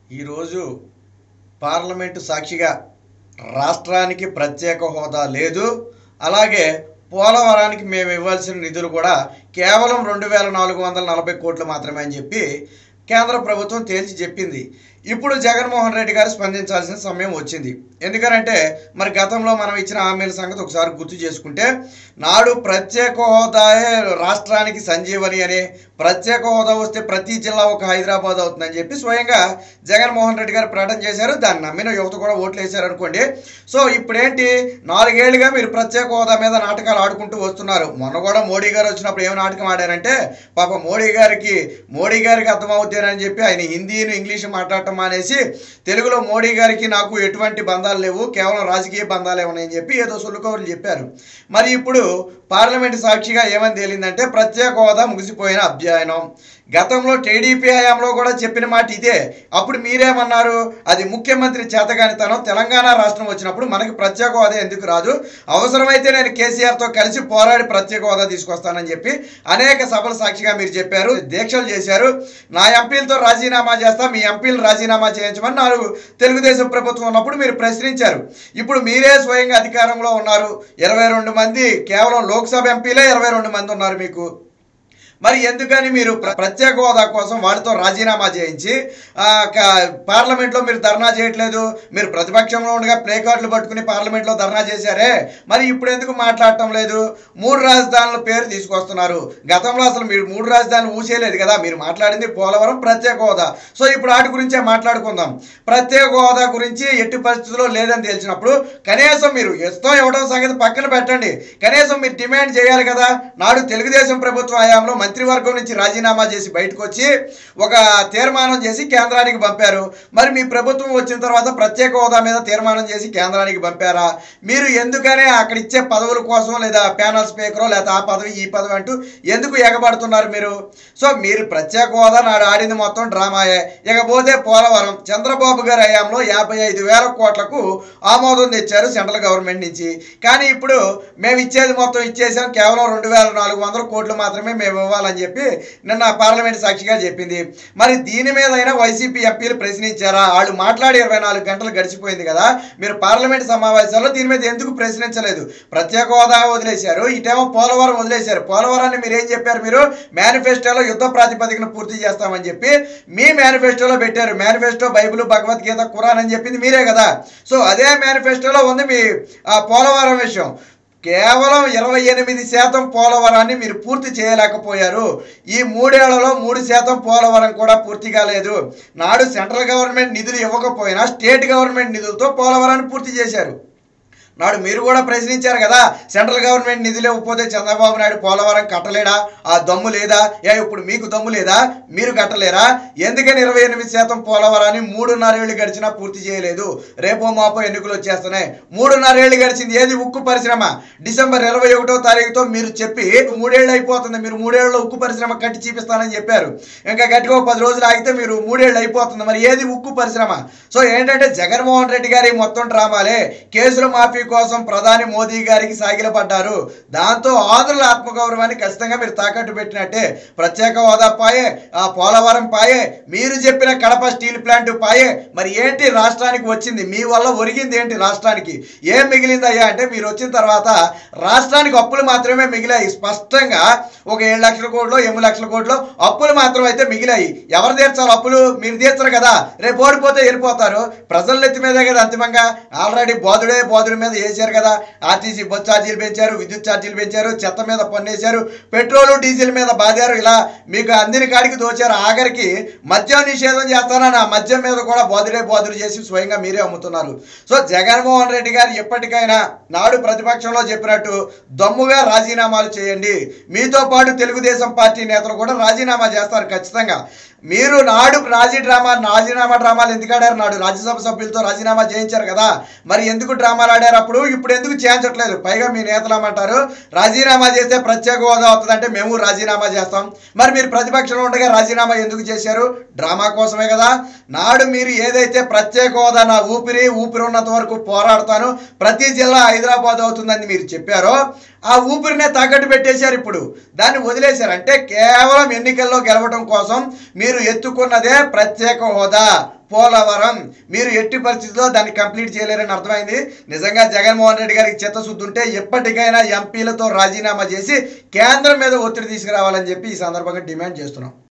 ఈరోజు పార్లమెంటు సాక్షిగా రాష్ట్రానికి ప్రత్యేక హోదా లేదు అలాగే పోలవరానికి మేము ఇవ్వాల్సిన నిధులు కూడా కేవలం రెండు వేల నాలుగు వందల నలభై కోట్లు మాత్రమే అని చెప్పి కేంద్ర ప్రభుత్వం తేల్చి చెప్పింది ఇప్పుడు జగన్మోహన్ రెడ్డి గారు స్పందించాల్సిన సమయం వచ్చింది ఎందుకనంటే మరి గతంలో మనం ఇచ్చిన హామీల సంగతి ఒకసారి గుర్తు చేసుకుంటే నాడు ప్రత్యేక హోదాయే రాష్ట్రానికి సంజీవని అని ప్రత్యేక హోదా వస్తే ప్రతి జిల్లా ఒక హైదరాబాద్ అవుతుందని చెప్పి స్వయంగా జగన్మోహన్ రెడ్డి గారు ప్రకటన చేశారు దాన్ని నమ్మిన యువత కూడా ఓట్లు వేశారు అనుకోండి సో ఇప్పుడేంటి నాలుగేళ్లుగా మీరు ప్రత్యేక హోదా మీద నాటకాలు ఆడుకుంటూ వస్తున్నారు మొన్న కూడా మోడీ గారు వచ్చినప్పుడు ఏం నాటకం ఆడారంటే పాప మోడీ గారికి మోడీ గారికి అర్థమవుతానని చెప్పి ఆయన హిందీని ఇంగ్లీష్ మాట్లాడటం మానేసి తెలుగులో మోడీ గారికి నాకు ఎటువంటి బంధాలు లేవు కేవలం రాజకీయ బంధాలే ఉన్నాయని చెప్పి ఏదో సొల్లుకవర్లు చెప్పారు మరి ఇప్పుడు పార్లమెంట్ సాక్షిగా ఏమని తేలిందంటే ప్రత్యేక హోదా ముగిసిపోయిన అధ్యయనం గతంలో టీడీపీ హయాంలో కూడా చెప్పిన మాట ఇదే అప్పుడు మీరేమన్నారు అది ముఖ్యమంత్రి చేతగానితనం తెలంగాణ రాష్ట్రం వచ్చినప్పుడు మనకి ప్రత్యేక హోదా ఎందుకు రాదు అవసరమైతే నేను కేసీఆర్తో కలిసి పోరాడి ప్రత్యేక హోదా తీసుకొస్తానని చెప్పి అనేక సభల సాక్షిగా మీరు చెప్పారు దీక్షలు చేశారు నా ఎంపీలతో రాజీనామా చేస్తా మీ ఎంపీలు రాజీనామా చేయించమని నాలుగు తెలుగుదేశం ప్రభుత్వం ఉన్నప్పుడు మీరు ప్రశ్నించారు ఇప్పుడు మీరే స్వయంగా అధికారంలో ఉన్నారు ఇరవై రెండు మంది కేవలం లోక్సభ ఎంపీలే ఇరవై రెండు మంది ఉన్నారు మీకు మరి ఎందుకని మీరు ప్ర- ప్రత్యేక హోదా కోసం వాడితో రాజీనామా చేయించి ఆ, క- పార్లమెంట్లో మీరు ధర్నా చేయట్లేదు మీరు ప్రతిపక్షంలో ఉండగా ప్లే కార్డులు పట్టుకుని పార్లమెంట్లో ధర్నా చేశారే మరి ఇప్పుడు ఎందుకు మాట్లాడటం లేదు మూడు రాజధానుల పేరు తీసుకొస్తున్నారు గతంలో అసలు మీరు మూడు రాజధానులు ఊసేయలేదు కదా మీరు మాట్లాడింది పోలవరం ప్రత్యేక హోదా సో ఇప్పుడు వాటి గురించే మాట్లాడుకుందాం ప్రత్యేక హోదా గురించి ఎట్టి పరిస్థితుల్లో లేదని తెలిసినప్పుడు కనీసం మీరు ఇష్టం ఇవ్వడం సంగతి పక్కన పెట్టండి కనీసం మీరు డిమాండ్ చేయాలి కదా నాడు తెలుగుదేశం ప్రభుత్వ హయాంలో మంత్రివర్గం నుంచి రాజీనామా చేసి బయటకు వచ్చి ఒక తీర్మానం చేసి కేంద్రానికి పంపారు మరి మీ ప్రభుత్వం వచ్చిన తర్వాత ప్రత్యేక హోదా మీద తీర్మానం చేసి కేంద్రానికి పంపారా మీరు ఎందుకనే అక్కడ ఇచ్చే పదవుల కోసం లేదా ప్యానల్ స్పీకరో లేదా ఆ పదవి ఈ పదవి అంటూ ఎందుకు ఎగబడుతున్నారు మీరు సో మీరు ప్రత్యేక హోదా నాడు ఆడింది మొత్తం డ్రామాయే ఇకపోతే పోలవరం చంద్రబాబు గారి హయాంలో యాభై ఐదు వేల కోట్లకు ఆమోదం తెచ్చారు సెంట్రల్ గవర్నమెంట్ నుంచి కానీ ఇప్పుడు మేము ఇచ్చేది మొత్తం ఇచ్చేసాం కేవలం రెండు వేల నాలుగు వందల కోట్లు మాత్రమే మేము ఇవ్వాలని చెప్పి నిన్న పార్లమెంట్ సాక్షిగా చెప్పింది మరి దీని మీద అయినా వైసీపీ ఎంపీలు ప్రశ్నించారా వాళ్ళు మాట్లాడి ఇరవై నాలుగు గంటలు గడిచిపోయింది కదా మీరు పార్లమెంట్ సమావేశాల్లో దీని మీద ఎందుకు ప్రశ్నించలేదు ప్రత్యేక హోదా వదిలేశారు ఇటేమో పోలవరం వదిలేశారు పోలవరాన్ని మీరు ఏం చెప్పారు మీరు మేనిఫెస్టోలో యుద్ధ ప్రాతిపదికన పూర్తి చేస్తామని చెప్పి మీ మేనిఫెస్టోలో పెట్టారు మేనిఫెస్టో బైబిల్ భగవద్గీత ఖురాన్ అని చెప్పింది మీరే కదా సో అదే మేనిఫెస్టోలో ఉంది మీ ఆ, పోలవరం విషయం కేవలం ఇరవై ఎనిమిది శాతం పోలవరాన్ని మీరు పూర్తి చేయలేకపోయారు ఈ మూడేళ్లలో మూడు శాతం పోలవరం కూడా పూర్తి కాలేదు నాడు సెంట్రల్ గవర్నమెంట్ నిధులు ఇవ్వకపోయినా స్టేట్ గవర్నమెంట్ నిధులతో పోలవరాన్ని పూర్తి చేశారు నాడు మీరు కూడా ప్రశ్నించారు కదా సెంట్రల్ గవర్నమెంట్ నిధులు ఇవ్వకపోతే చంద్రబాబు నాయుడు పోలవరం కట్టలేడా ఆ దమ్ము లేదా ఏ ఇప్పుడు మీకు దమ్ము లేదా మీరు కట్టలేరా ఎందుకని ఇరవై ఎనిమిది శాతం పోలవరాన్ని మూడున్నరేళ్లు గడిచినా పూర్తి చేయలేదు రేపో మాపో ఎన్నికలు వచ్చేస్తున్నాయి మూడున్నరేళ్లు గడిచింది ఏది ఉక్కు పరిశ్రమ డిసెంబర్ ఇరవై ఒకటో తారీఖుతో మీరు చెప్పి మూడేళ్ళు అయిపోతుంది మీరు మూడేళ్లలో ఉక్కు పరిశ్రమ కట్టి చూపిస్తానని చెప్పారు ఇంకా గట్టిగా ఓ పది రోజులు ఆగితే మీరు మూడేళ్ళు అయిపోతుంది మరి ఏది ఉక్కు పరిశ్రమ సో ఏంటంటే జగన్మోహన్ రెడ్డి గారి మొత్తం డ్రామాలే కేసుల మాఫీ కోసం ప్రధాని మోదీ గారికి సాగిలపడ్డారు దాంతో ఆంధ్రుల ఆత్మగౌరవాన్ని ఖచ్చితంగా మీరు తాకట్టు పెట్టినట్టే ప్రత్యేక హోదా పాయే ఆ పోలవరం పాయే మీరు చెప్పిన కడప స్టీల్ ప్లాంట్ పాయే మరి ఏంటి రాష్ట్రానికి వచ్చింది మీ వల్ల ఒరిగింది ఏంటి రాష్ట్రానికి ఏం మిగిలిందయ్యా అంటే మీరు వచ్చిన తర్వాత రాష్ట్రానికి అప్పులు మాత్రమే మిగిలాయి స్పష్టంగా ఒక ఏడు లక్షల కోట్లు ఎనిమిది లక్షల కోట్లు అప్పులు మాత్రం అయితే మిగిలాయి ఎవరు తీర్చాలి అప్పులు మీరు తీర్చరు కదా రేపు ఓడిపోతే వెళ్ళిపోతారు ప్రజల నెత్తి మీదే కదా అంతిమంగా ఆల్రెడీ బోధుడే బోధుడి మీద వేశారు కదా ఆర్టీసీ బస్ ఛార్జీలు పెంచారు విద్యుత్ ఛార్జీలు పెంచారు చెత్త మీద పన్నేశారు పెట్రోలు డీజిల్ మీద బాదారు ఇలా మీకు అందిన కాడికి దోచారు ఆఖరికి మద్యం నిషేధం చేస్తానని ఆ మద్యం మీద కూడా బోధుడే బోధుడు చేసి స్వయంగా మీరే అమ్ముతున్నారు సో జగన్మోహన్ రెడ్డి గారు ఎప్పటికైనా నాడు ప్రతిపక్షంలో చెప్పినట్టు దమ్ముగా రాజీనామాలు చేయండి మీతో పాటు తెలుగుదేశం పార్టీ నేతలు కూడా రాజీనామా చేస్తారు ఖచ్చితంగా మీరు నాడు రాజీ డ్రామా రాజీనామా డ్రామాలు ఎందుకు ఆడారు నాడు రాజ్యసభ సభ్యులతో రాజీనామా చేయించారు కదా మరి ఎందుకు డ్రామాలు ఆడారు అప్పుడు ఇప్పుడు ఎందుకు చేయించట్లేదు పైగా మీ నేతలు ఏమంటారు రాజీనామా చేస్తే ప్రత్యేక హోదా అవుతుందంటే మేము రాజీనామా చేస్తాం మరి మీరు ప్రతిపక్షంలో ఉండగా రాజీనామా ఎందుకు చేశారు డ్రామా కోసమే కదా నాడు మీరు ఏదైతే ప్రత్యేక హోదా నా ఊపిరి ఊపిరి ఉన్నంత వరకు పోరాడతాను ప్రతి జిల్లా హైదరాబాద్ అవుతుందని మీరు చెప్పారో ఆ ఊపిరినే తాకట్టు పెట్టేశారు ఇప్పుడు దాన్ని వదిలేశారు అంటే కేవలం ఎన్నికల్లో గెలవడం కోసం మీరు ఎత్తుకున్నదే ప్రత్యేక హోదా పోలవరం మీరు ఎట్టి పరిస్థితుల్లో దాన్ని కంప్లీట్ చేయలేరని అర్థమైంది నిజంగా జగన్మోహన్ రెడ్డి గారికి చిత్తశుద్ధి ఉంటే ఎప్పటికైనా ఎంపీలతో రాజీనామా చేసి కేంద్రం మీద ఒత్తిడి తీసుకురావాలని చెప్పి ఈ సందర్భంగా డిమాండ్ చేస్తున్నాం